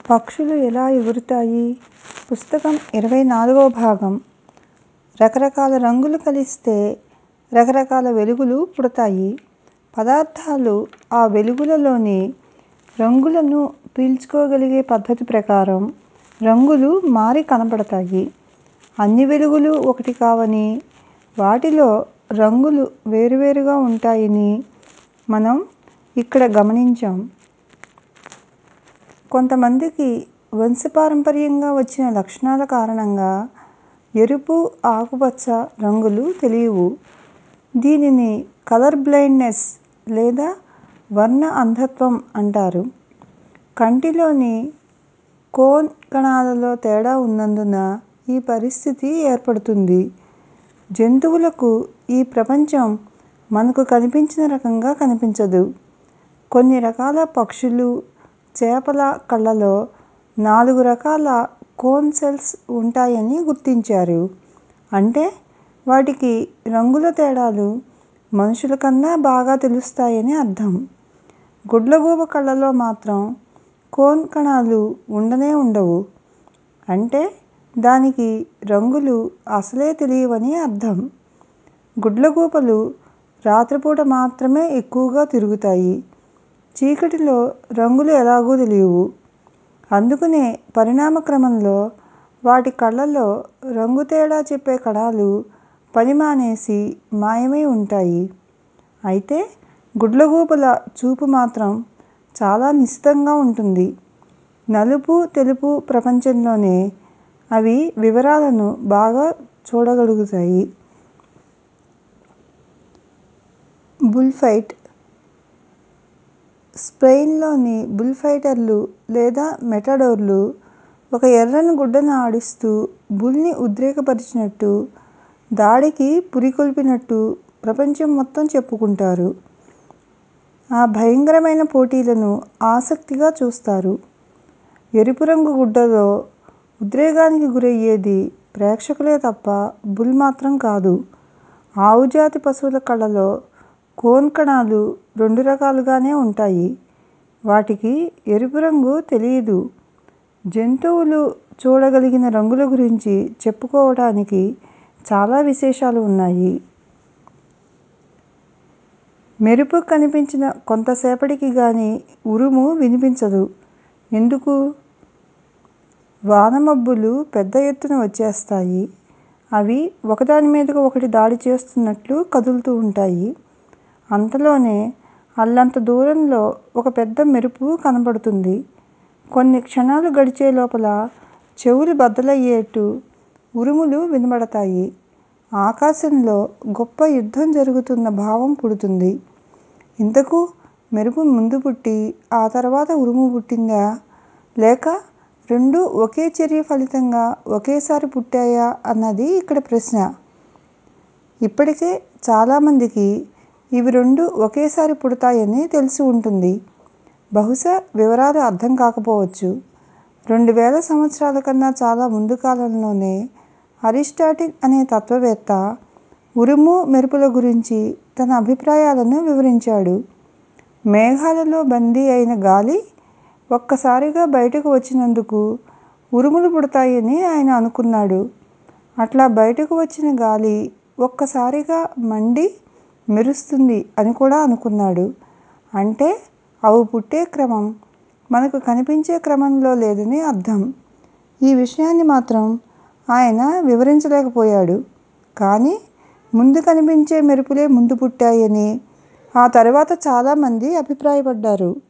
పక్షులు ఎలా ఎగురుతాయి పుస్తకం ఇరవై నాలుగవ భాగం రకరకాల రంగులు కలిస్తే రకరకాల వెలుగులు పుడతాయి పదార్థాలు ఆ వెలుగులలోని రంగులను పీల్చుకోగలిగే పద్ధతి ప్రకారం రంగులు మారి కనపడతాయి అన్ని వెలుగులు ఒకటి కావని వాటిలో రంగులు వేరువేరుగా ఉంటాయని మనం ఇక్కడ గమనించాం కొంతమందికి వంశపారంపర్యంగా వచ్చిన లక్షణాల కారణంగా ఎరుపు ఆకుపచ్చ రంగులు తెలియవు దీనిని కలర్ బ్లైండ్నెస్ లేదా వర్ణ అంధత్వం అంటారు కంటిలోని కోన్ కణాలలో తేడా ఉన్నందున ఈ పరిస్థితి ఏర్పడుతుంది జంతువులకు ఈ ప్రపంచం మనకు కనిపించిన రకంగా కనిపించదు కొన్ని రకాల పక్షులు చేపల కళ్ళలో నాలుగు రకాల కోన్ సెల్స్ ఉంటాయని గుర్తించారు అంటే వాటికి రంగుల తేడాలు మనుషుల కన్నా బాగా తెలుస్తాయని అర్థం గుడ్లగూబ కళ్ళలో మాత్రం కోన్ కణాలు ఉండనే ఉండవు అంటే దానికి రంగులు అసలే తెలియవని అర్థం గుడ్లగూబలు రాత్రిపూట మాత్రమే ఎక్కువగా తిరుగుతాయి చీకటిలో రంగులు ఎలాగూ తెలియవు అందుకనే పరిణామ క్రమంలో వాటి కళ్ళలో రంగు తేడా చెప్పే కణాలు పని మానేసి మాయమై ఉంటాయి అయితే గుడ్లగూబల చూపు మాత్రం చాలా నిశితంగా ఉంటుంది నలుపు తెలుపు ప్రపంచంలోనే అవి వివరాలను బాగా చూడగలుగుతాయి బుల్ ఫైట్ స్పెయిన్లోని బుల్ ఫైటర్లు లేదా మెటడోర్లు ఒక ఎర్రని గుడ్డను ఆడిస్తూ బుల్ని ఉద్రేకపరిచినట్టు దాడికి పురికొల్పినట్టు ప్రపంచం మొత్తం చెప్పుకుంటారు ఆ భయంకరమైన పోటీలను ఆసక్తిగా చూస్తారు ఎరుపు రంగు గుడ్డలో ఉద్రేకానికి గురయ్యేది ప్రేక్షకులే తప్ప బుల్ మాత్రం కాదు ఆవుజాతి పశువుల కళ్ళలో కోన్ కణాలు రెండు రకాలుగానే ఉంటాయి వాటికి ఎరుపు రంగు తెలియదు జంతువులు చూడగలిగిన రంగుల గురించి చెప్పుకోవడానికి చాలా విశేషాలు ఉన్నాయి మెరుపు కనిపించిన కొంతసేపటికి గానీ ఉరుము వినిపించదు ఎందుకు వానమబ్బులు పెద్ద ఎత్తున వచ్చేస్తాయి అవి ఒకదాని మీదకు ఒకటి దాడి చేస్తున్నట్లు కదులుతూ ఉంటాయి అంతలోనే అల్లంత దూరంలో ఒక పెద్ద మెరుపు కనపడుతుంది కొన్ని క్షణాలు గడిచే లోపల చెవులు బద్దలయ్యేట్టు ఉరుములు వినబడతాయి ఆకాశంలో గొప్ప యుద్ధం జరుగుతున్న భావం పుడుతుంది ఇంతకూ మెరుపు ముందు పుట్టి ఆ తర్వాత ఉరుము పుట్టిందా లేక రెండూ ఒకే చర్య ఫలితంగా ఒకేసారి పుట్టాయా అన్నది ఇక్కడ ప్రశ్న ఇప్పటికే చాలామందికి ఇవి రెండూ ఒకేసారి పుడతాయని తెలిసి ఉంటుంది బహుశా వివరాలు అర్థం కాకపోవచ్చు రెండు వేల సంవత్సరాల కన్నా చాలా ముందు కాలంలోనే అరిస్టాటిల్ అనే తత్వవేత్త ఉరుము మెరుపుల గురించి తన అభిప్రాయాలను వివరించాడు మేఘాలలో బందీ అయిన గాలి ఒక్కసారిగా బయటకు వచ్చినందుకు ఉరుములు పుడతాయని ఆయన అనుకున్నాడు అట్లా బయటకు వచ్చిన గాలి ఒక్కసారిగా మండి మెరుస్తుంది అని కూడా అనుకున్నాడు అంటే అవి పుట్టే క్రమం మనకు కనిపించే క్రమంలో లేదని అర్థం ఈ విషయాన్ని మాత్రం ఆయన వివరించలేకపోయాడు కానీ ముందు కనిపించే మెరుపులే ముందు పుట్టాయని ఆ తరువాత చాలామంది అభిప్రాయపడ్డారు